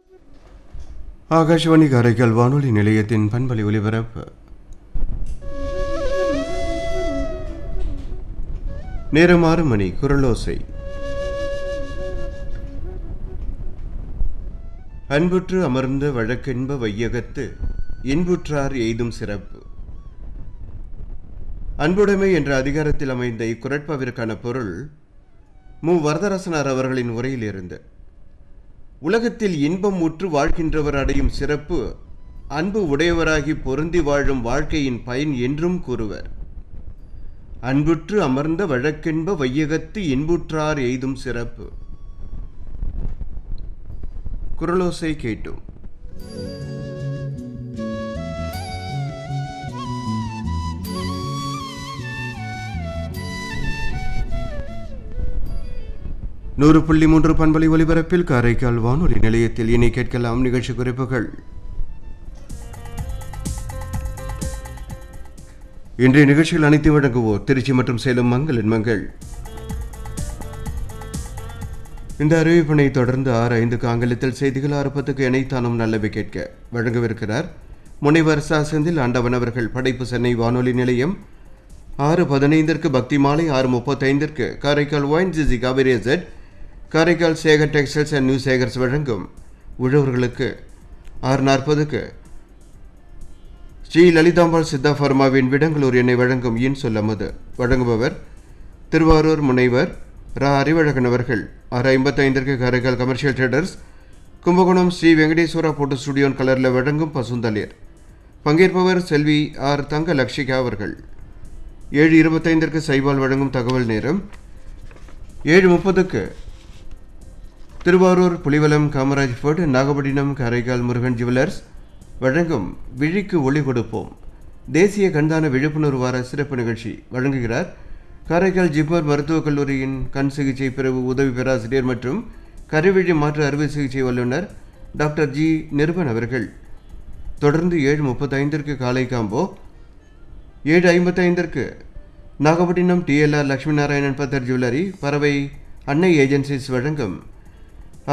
ஆகாஷவாணி காரைக்கால் வானொலி நிலையத்தின் பண்பலை ஒலிபரப்பு நேரம் ஆறு மணி குரலோசை அன்புற்று அமர்ந்த வழக்கென்ப வையகத்து இன்புற்றார் எய்தும் சிறப்பு அன்புடைமை என்ற அதிகாரத்தில் அமைந்த இக்குரட்பாவிற்கான பொருள் மு வரதரசனார் அவர்களின் உரையிலிருந்து உலகத்தில் இன்பம் உற்று வாழ்கின்றவர் அடையும் சிறப்பு அன்பு உடையவராகி பொருந்தி வாழும் வாழ்க்கையின் பயன் என்றும் கூறுவர் அன்புற்று அமர்ந்த வழக்கென்ப வையகத்து இன்புற்றார் எய்தும் சிறப்பு குரலோசை கேட்டோம் நூறு புள்ளி மூன்று பண்பலை ஒலிபரப்பில் காரைக்கால் வானொலி நிலையத்தில் இனி கேட்கலாம் நிகழ்ச்சி குறிப்புகள் இன்றைய நிகழ்ச்சியில் அனைத்து வழங்குவோர் திருச்சி மற்றும் சேலம் மங்களன் மங்கள் இந்த அறிவிப்பினை தொடர்ந்து ஆறு ஐந்துக்கு ஆங்கிலத்தில் செய்திகள் ஆறு பத்துக்கு இணைத்தானும் நல்லவை கேட்க வழங்கவிருக்கிறார் முனைவர் சா செந்தில் ஆண்டவன் அவர்கள் படைப்பு சென்னை வானொலி நிலையம் ஆறு பதினைந்திற்கு பக்தி மாலை ஆறு முப்பத்தைந்திற்கு காரைக்கால் ஒயின்ஜிசி காவிரி செட் Karaikal Sekar textiles and new Sekars வழங்கும் உழவர்களுக்கு ஆறு நாற்பதுக்கு ஸ்ரீ லலிதாம்பாள் சித்தா ஃபர்மாவின் விடங்களூர் எண்ணெய் வழங்கும் இன் சொல்லமது வழங்குபவர் திருவாரூர் முனைவர் ரா அறிவழகன் அவர்கள் ஆறு ஐம்பத்தைந்திற்கு Karaikal commercial traders Kumbakonam Sri Venkateswara photo studio கலரில் வழங்கும் பசுந்தளிர் பங்கேற்பவர் செல்வி ஆர் தங்க லக்ஷிகா அவர்கள் ஏழு இருபத்தைந்திற்கு சைபால் வழங்கும் தகவல் நேரம் ஏழு முப்பதுக்கு திருவாரூர் புலிவலம் காமராஜ் ஃபோர்ட் நாகப்பட்டினம் காரைக்கால் முருகன் ஜுவல்லர்ஸ் வழங்கும் விழிக்கு ஒளி கொடுப்போம் தேசிய கண்தான விழிப்புணர்வு வார சிறப்பு நிகழ்ச்சி வழங்குகிறார் காரைக்கால் ஜிப்மர் மருத்துவக் கல்லூரியின் கண் சிகிச்சை பிரிவு உதவி பேராசிரியர் மற்றும் கருவிழி மாற்று அறுவை சிகிச்சை வல்லுநர் டாக்டர் ஜி நிருபன் அவர்கள் தொடர்ந்து ஏழு முப்பத்தைந்திற்கு காலை காம்போ ஏழு ஐம்பத்தைந்திற்கு நாகப்பட்டினம் டிஎல்ஆர் லட்சுமி நாராயணன் பத்தர் ஜுவல்லரி பறவை அன்னை ஏஜென்சிஸ் வழங்கும்